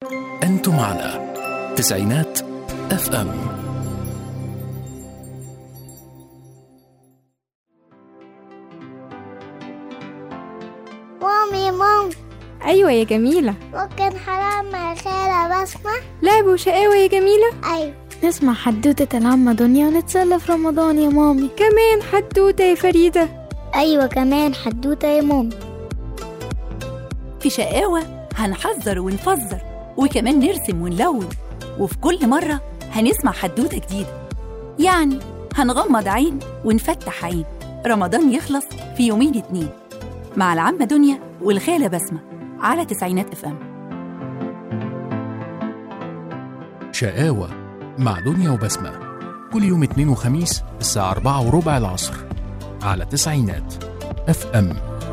أنتم على تسعينات اف ام مامي مام أيوة يا جميلة ممكن حرام مع خالة بسمة لعب وشقاوة يا جميلة أيوة نسمع حدوتة العمة دنيا ونتسلى في رمضان يا مامي كمان حدوتة يا فريدة أيوة كمان حدوتة يا مامي في شقاوة هنحذر ونفزر وكمان نرسم ونلون وفي كل مرة هنسمع حدوتة جديدة يعني هنغمض عين ونفتح عين رمضان يخلص في يومين اتنين مع العمة دنيا والخالة بسمة على تسعينات اف ام شقاوة مع دنيا وبسمة كل يوم اثنين وخميس الساعة أربعة وربع العصر على تسعينات اف ام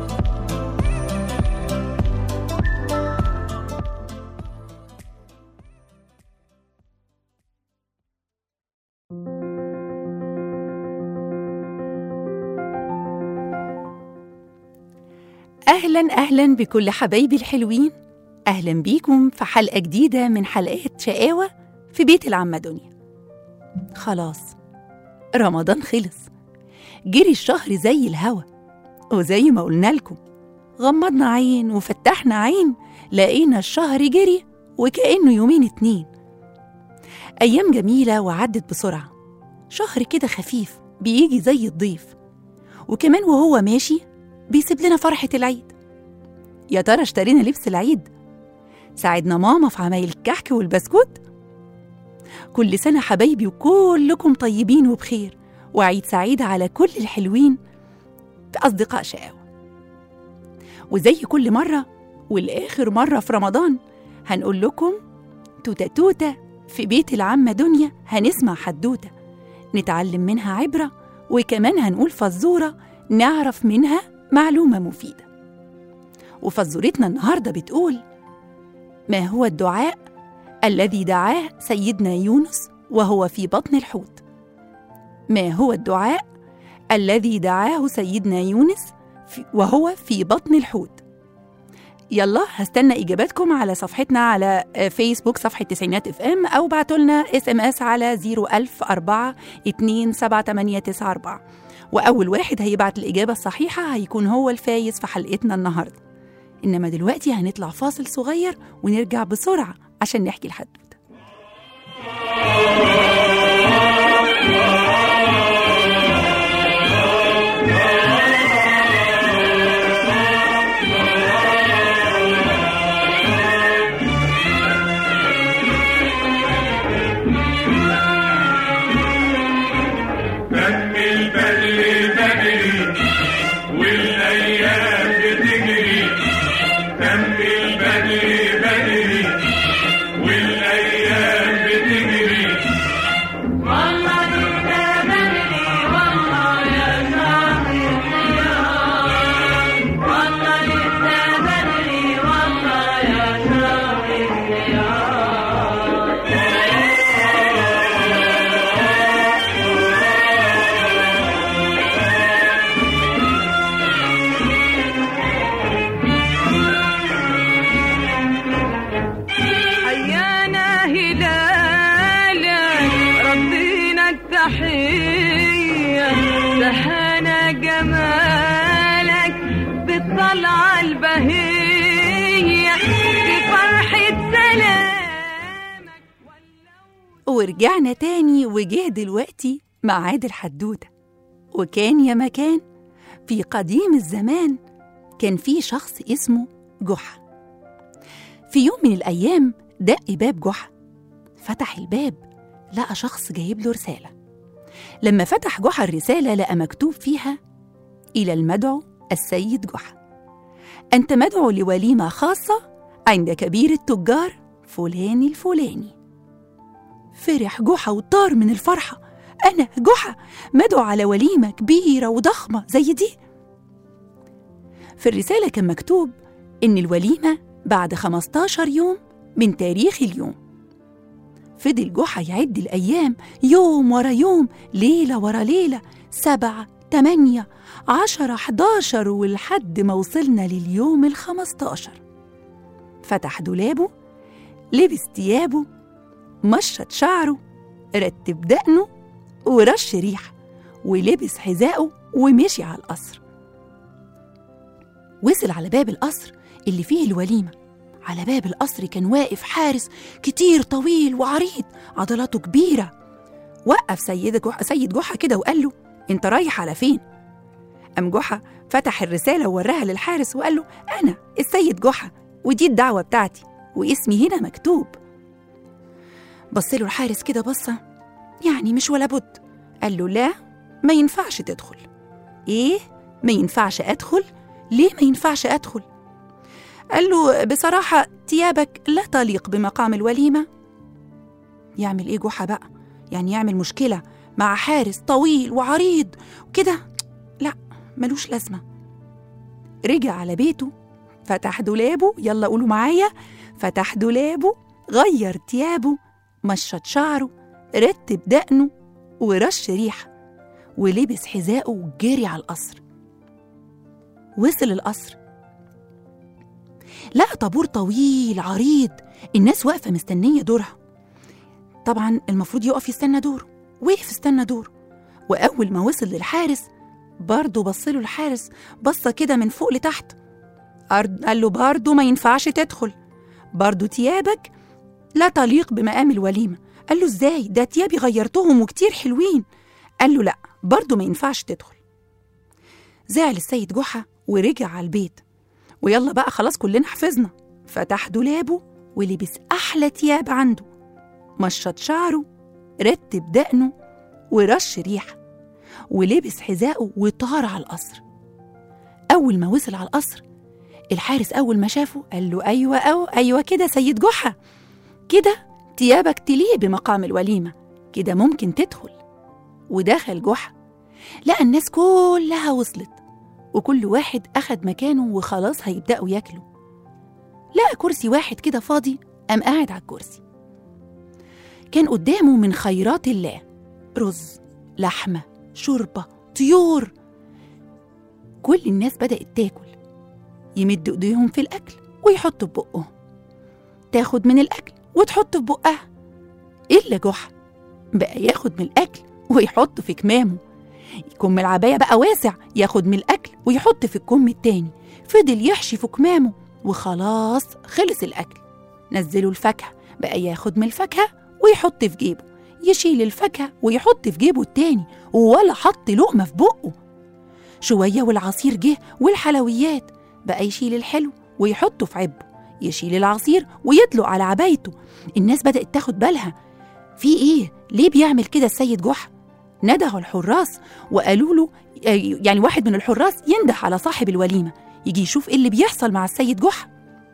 أهلا أهلا بكل حبايبي الحلوين أهلا بيكم في حلقة جديدة من حلقات شقاوة في بيت العمة دنيا خلاص رمضان خلص جري الشهر زي الهوا وزي ما قلنا لكم غمضنا عين وفتحنا عين لقينا الشهر جري وكأنه يومين اتنين أيام جميلة وعدت بسرعة شهر كده خفيف بيجي زي الضيف وكمان وهو ماشي بيسيب لنا فرحة العيد يا ترى اشترينا لبس العيد ساعدنا ماما في عمايل الكحك والبسكوت كل سنة حبايبي وكلكم طيبين وبخير وعيد سعيد على كل الحلوين في أصدقاء شقاوة وزي كل مرة والآخر مرة في رمضان هنقول لكم توتة توتة في بيت العمة دنيا هنسمع حدوتة نتعلم منها عبرة وكمان هنقول فزورة نعرف منها معلومة مفيدة وفزورتنا النهاردة بتقول ما هو الدعاء الذي دعاه سيدنا يونس وهو في بطن الحوت ما هو الدعاء الذي دعاه سيدنا يونس في- وهو في بطن الحوت يلا هستنى اجاباتكم على صفحتنا على آه، فيسبوك صفحه تسعينات اف ام او بعتوا لنا اس ام اس على 01004 27894 واول واحد هيبعت الاجابه الصحيحه هيكون هو الفايز في حلقتنا النهارده انما دلوقتي هنطلع فاصل صغير ونرجع بسرعه عشان نحكي الحدوته كمل بدري بدري والايام بتجري كمل بدري بدري والايام بتجري حيانا هلالا ردينا التحية دهانا جمالك بالطلعة البهية بفرحة سلامك ورجعنا تاني وجه دلوقتي ميعاد الحدوتة وكان يا مكان في قديم الزمان كان في شخص اسمه جحا في يوم من الأيام دق باب جحا فتح الباب لقى شخص جايب له رسالة لما فتح جحا الرسالة لقى مكتوب فيها إلى المدعو السيد جحا أنت مدعو لوليمة خاصة عند كبير التجار فلان الفلاني فرح جحا وطار من الفرحة أنا جحا مدعو على وليمة كبيرة وضخمة زي دي في الرسالة كان مكتوب إن الوليمة بعد 15 يوم من تاريخ اليوم فضل جحا يعد الأيام يوم ورا يوم ليلة ورا ليلة سبعة تمانية عشرة حداشر ولحد ما وصلنا لليوم الخمستاشر فتح دولابه لبس تيابه مشط شعره رتب دقنه ورش ريحة ولبس حذائه ومشي على القصر وصل على باب القصر اللي فيه الوليمة على باب القصر كان واقف حارس كتير طويل وعريض عضلاته كبيرة وقف سيد جحا سيد جحا كده وقال له انت رايح على فين قام جحا فتح الرسالة ووراها للحارس وقال له أنا السيد جحا ودي الدعوة بتاعتي واسمي هنا مكتوب بص له الحارس كده بصة يعني مش ولا بد قال له لا ما ينفعش تدخل ايه ما ينفعش ادخل ليه ما ينفعش ادخل قال له بصراحة تيابك لا تليق بمقام الوليمة يعمل ايه جحا بقى يعني يعمل مشكلة مع حارس طويل وعريض وكده لا ملوش لازمة رجع على بيته فتح دولابه يلا قولوا معايا فتح دولابه غير تيابه مشط شعره رتب دقنه ورش ريحة ولبس حذائه وجري على القصر وصل القصر لقى طابور طويل عريض الناس واقفة مستنية دورها طبعا المفروض يقف يستنى دوره وقف استنى دوره وأول ما وصل للحارس برضه بصله الحارس بصة كده من فوق لتحت أر- قال له برضه ما ينفعش تدخل برضه تيابك لا تليق بمقام الوليمة قال له ازاي ده تيابي غيرتهم وكتير حلوين قال له لا برضه ما ينفعش تدخل زعل السيد جحا ورجع على البيت ويلا بقى خلاص كلنا حفظنا فتح دولابه ولبس أحلى تياب عنده مشط شعره رتب دقنه ورش ريحة ولبس حذائه وطار على القصر أول ما وصل على القصر الحارس أول ما شافه قال له أيوة أو أيوة كده سيد جحا كده تيابك تليق بمقام الوليمة كده ممكن تدخل ودخل جحا لقى الناس كلها وصلت وكل واحد أخد مكانه وخلاص هيبدأوا ياكلوا لقى كرسي واحد كده فاضي قام قاعد على الكرسي كان قدامه من خيرات الله رز لحمة شوربة طيور كل الناس بدأت تاكل يمدوا ايديهم في الأكل ويحطوا في بقهم تاخد من الأكل وتحط في بقها إلا جحا بقى ياخد من الأكل ويحط في كمامه كم العباية بقى واسع ياخد من الأكل ويحط في الكم التاني فضل يحشي في كمامه وخلاص خلص الأكل نزلوا الفاكهة بقى ياخد من الفاكهة ويحط في جيبه يشيل الفاكهة ويحط في جيبه التاني ولا حط لقمة في بقه شوية والعصير جه والحلويات بقى يشيل الحلو ويحطه في عبه يشيل العصير ويطلق على عبايته الناس بدأت تاخد بالها في ايه ليه بيعمل كده السيد جحا ندهوا الحراس وقالوا له يعني واحد من الحراس ينده على صاحب الوليمة يجي يشوف ايه اللي بيحصل مع السيد جحا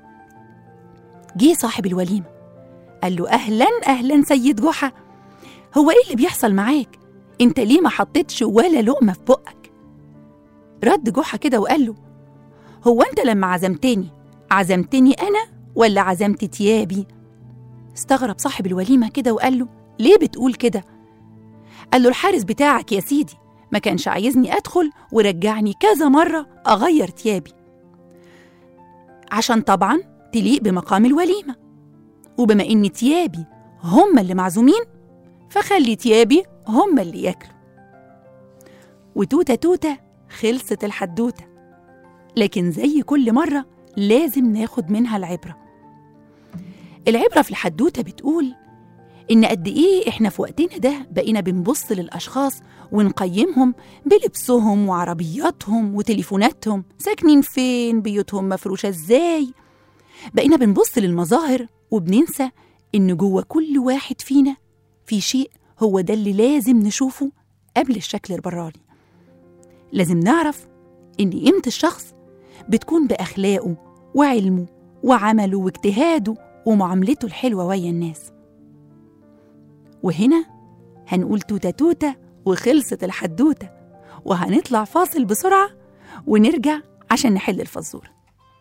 جه صاحب الوليمة قال له أهلا أهلا سيد جحا هو ايه اللي بيحصل معاك انت ليه ما حطيتش ولا لقمة في بقك رد جحا كده وقال له هو انت لما عزمتني عزمتني انا ولا عزمت تيابي استغرب صاحب الوليمة كده وقال له ليه بتقول كده قال له الحارس بتاعك يا سيدي ما كانش عايزني أدخل ورجعني كذا مرة أغير تيابي عشان طبعا تليق بمقام الوليمة وبما إن تيابي هم اللي معزومين فخلي تيابي هم اللي ياكلوا وتوتة توتة خلصت الحدوتة لكن زي كل مرة لازم ناخد منها العبرة العبرة في الحدوتة بتقول إن قد إيه إحنا في وقتنا ده بقينا بنبص للأشخاص ونقيمهم بلبسهم وعربياتهم وتليفوناتهم ساكنين فين بيوتهم مفروشة إزاي بقينا بنبص للمظاهر وبننسى إن جوه كل واحد فينا في شيء هو ده اللي لازم نشوفه قبل الشكل البراني لازم نعرف إن قيمة الشخص بتكون بأخلاقه وعلمه وعمله واجتهاده ومعاملته الحلوة ويا الناس وهنا هنقول توتة توتة وخلصت الحدوتة وهنطلع فاصل بسرعة ونرجع عشان نحل الفزورة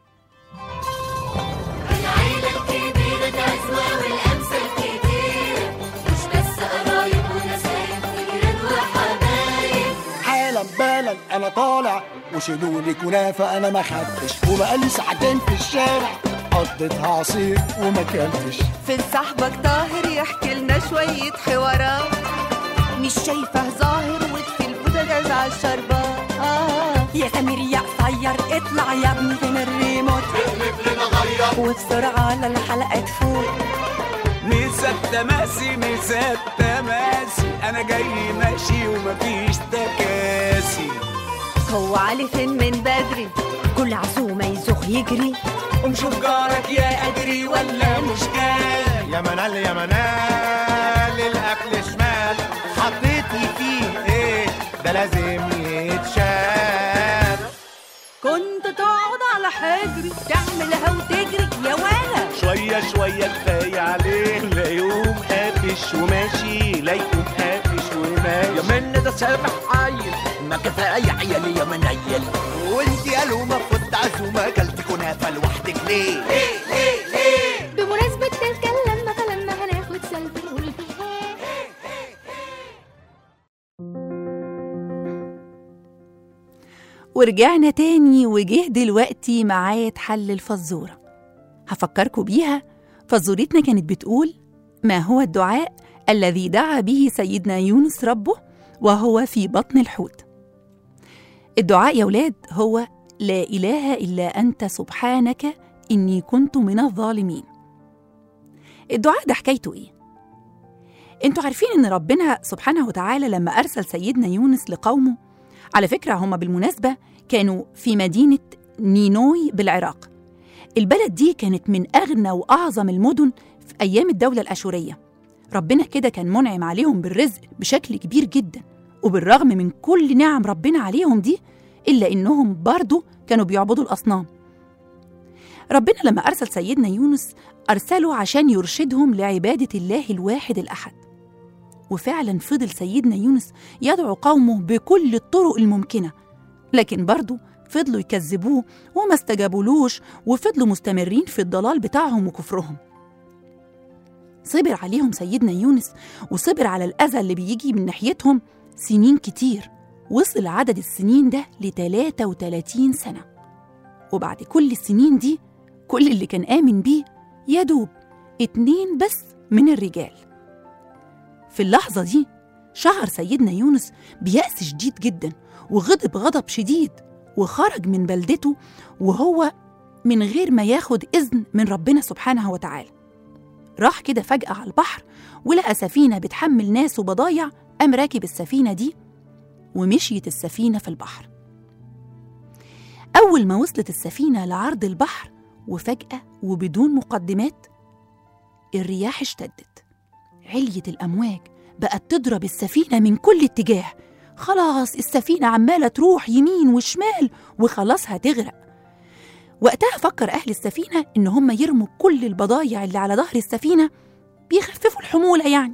العيلة الكبيرة عزوة والأمثال كتير مش بس قرايب ونسايب وجيران وحبايب حالا بالا انا طالع وشيلوا لي كنافه انا ما خدتش وبقالي ساعتين في الشارع حطيتها عصير وما كلتش فين صاحبك طاهر يحكي لنا شوية حوارات مش شايفه ظاهر وفي البوتاجاز على الشربات آه. يا سمير يا قصير اطلع يا ابني فين الريموت وبسرعة على الحلقة تفوت ميزة تماسي ميزة تماسي انا جاي ماشي ومفيش تكاسي هو علي فين من بدري كل عزومة يزوغ يجري ومشوف جارك يا ادري ولا مش جاي يا منال يا منال الاكل شمال حطيتي فيه ايه ده لازم يتشال كنت تقعد على حجري تعملها وتجري يا ولا شوية شوية كفاية عليه لا يوم قافش وماشي لا يقوم قافش وماشي يا من ده سابع عيل ما كفايه عيالي يا منيل وانت يا لومه فوت عزومه اكلت كنافه لوحدك ليه؟ بمناسبة الكلام مثلا ما هناخد سيلفي نقول فيها ورجعنا تاني وجه دلوقتي ميعاد حل الفزورة هفكركم بيها فزورتنا كانت بتقول ما هو الدعاء الذي دعا به سيدنا يونس ربه وهو في بطن الحوت الدعاء يا ولاد هو لا إله إلا أنت سبحانك إني كنت من الظالمين الدعاء ده حكايته إيه؟ انتوا عارفين إن ربنا سبحانه وتعالى لما أرسل سيدنا يونس لقومه على فكرة هم بالمناسبة كانوا في مدينة نينوي بالعراق البلد دي كانت من أغنى وأعظم المدن في أيام الدولة الأشورية ربنا كده كان منعم عليهم بالرزق بشكل كبير جدا وبالرغم من كل نعم ربنا عليهم دي إلا إنهم برضو كانوا بيعبدوا الأصنام ربنا لما أرسل سيدنا يونس أرسله عشان يرشدهم لعبادة الله الواحد الأحد وفعلا فضل سيدنا يونس يدعو قومه بكل الطرق الممكنة لكن برضه فضلوا يكذبوه وما استجابولوش وفضلوا مستمرين في الضلال بتاعهم وكفرهم صبر عليهم سيدنا يونس وصبر على الأذى اللي بيجي من ناحيتهم سنين كتير وصل عدد السنين ده ل 33 سنة وبعد كل السنين دي كل اللي كان آمن بيه يدوب اتنين بس من الرجال في اللحظة دي شعر سيدنا يونس بيأس شديد جدا وغضب غضب شديد وخرج من بلدته وهو من غير ما ياخد إذن من ربنا سبحانه وتعالى راح كده فجأة على البحر ولقى سفينة بتحمل ناس وبضايع قام راكب السفينة دي ومشيت السفينة في البحر أول ما وصلت السفينة لعرض البحر وفجأة وبدون مقدمات الرياح اشتدت عليت الأمواج بقت تضرب السفينة من كل اتجاه خلاص السفينة عمالة تروح يمين وشمال وخلاص هتغرق وقتها فكر أهل السفينة إن هم يرموا كل البضايع اللي على ظهر السفينة بيخففوا الحمولة يعني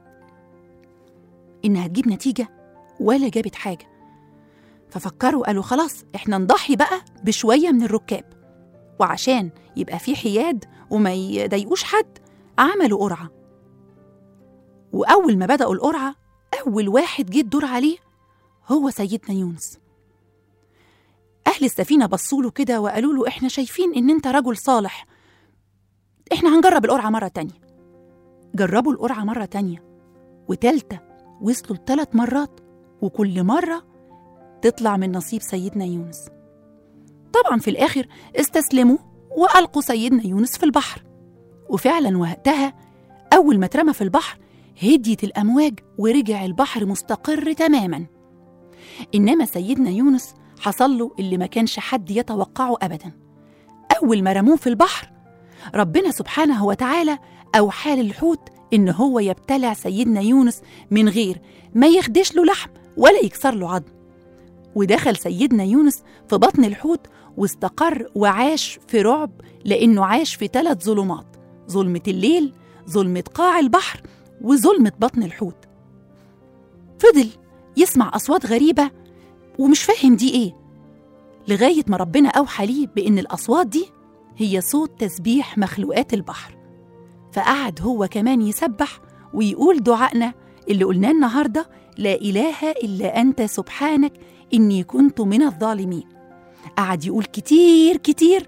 إنها تجيب نتيجة ولا جابت حاجة ففكروا قالوا خلاص إحنا نضحي بقى بشوية من الركاب وعشان يبقى في حياد وما يضايقوش حد عملوا قرعة وأول ما بدأوا القرعة أول واحد جه الدور عليه هو سيدنا يونس أهل السفينة بصوا له كده وقالوا له إحنا شايفين إن أنت رجل صالح إحنا هنجرب القرعة مرة تانية جربوا القرعة مرة تانية وتالتة وصلوا لثلاث مرات وكل مرة تطلع من نصيب سيدنا يونس طبعا في الآخر استسلموا وألقوا سيدنا يونس في البحر وفعلا وقتها أول ما اترمى في البحر هديت الأمواج ورجع البحر مستقر تماما إنما سيدنا يونس حصل له اللي ما كانش حد يتوقعه أبدا أول ما رموه في البحر ربنا سبحانه وتعالى أوحى للحوت إن هو يبتلع سيدنا يونس من غير ما يخدش له لحم ولا يكسر له عظم ودخل سيدنا يونس في بطن الحوت واستقر وعاش في رعب لأنه عاش في ثلاث ظلمات ظلمة الليل ظلمة قاع البحر وظلمة بطن الحوت فضل يسمع أصوات غريبة ومش فاهم دي إيه لغاية ما ربنا أوحى ليه بإن الأصوات دي هي صوت تسبيح مخلوقات البحر فقعد هو كمان يسبح ويقول دعائنا اللي قلناه النهارده لا إله إلا أنت سبحانك إني كنت من الظالمين قعد يقول كتير كتير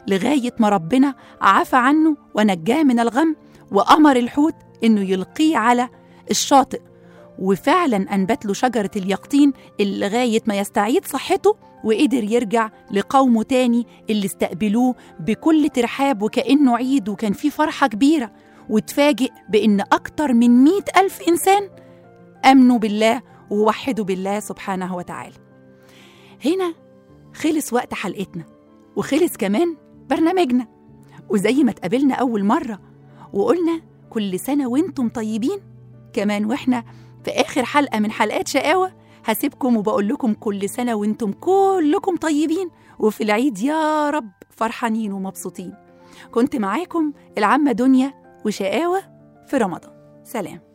لغاية ما ربنا عفى عنه ونجاه من الغم وأمر الحوت إنه يلقيه على الشاطئ وفعلا أنبت له شجرة اليقطين اللي لغاية ما يستعيد صحته وقدر يرجع لقومه تاني اللي استقبلوه بكل ترحاب وكأنه عيد وكان فيه فرحة كبيرة وتفاجئ بإن أكتر من مئة ألف إنسان آمنوا بالله ووحدوا بالله سبحانه وتعالى هنا خلص وقت حلقتنا وخلص كمان برنامجنا وزي ما اتقابلنا أول مرة وقلنا كل سنة وانتم طيبين كمان واحنا في آخر حلقة من حلقات شقاوة هسيبكم وبقول لكم كل سنة وانتم كلكم طيبين وفي العيد يا رب فرحانين ومبسوطين كنت معاكم العمة دنيا وشقاوة في رمضان سلام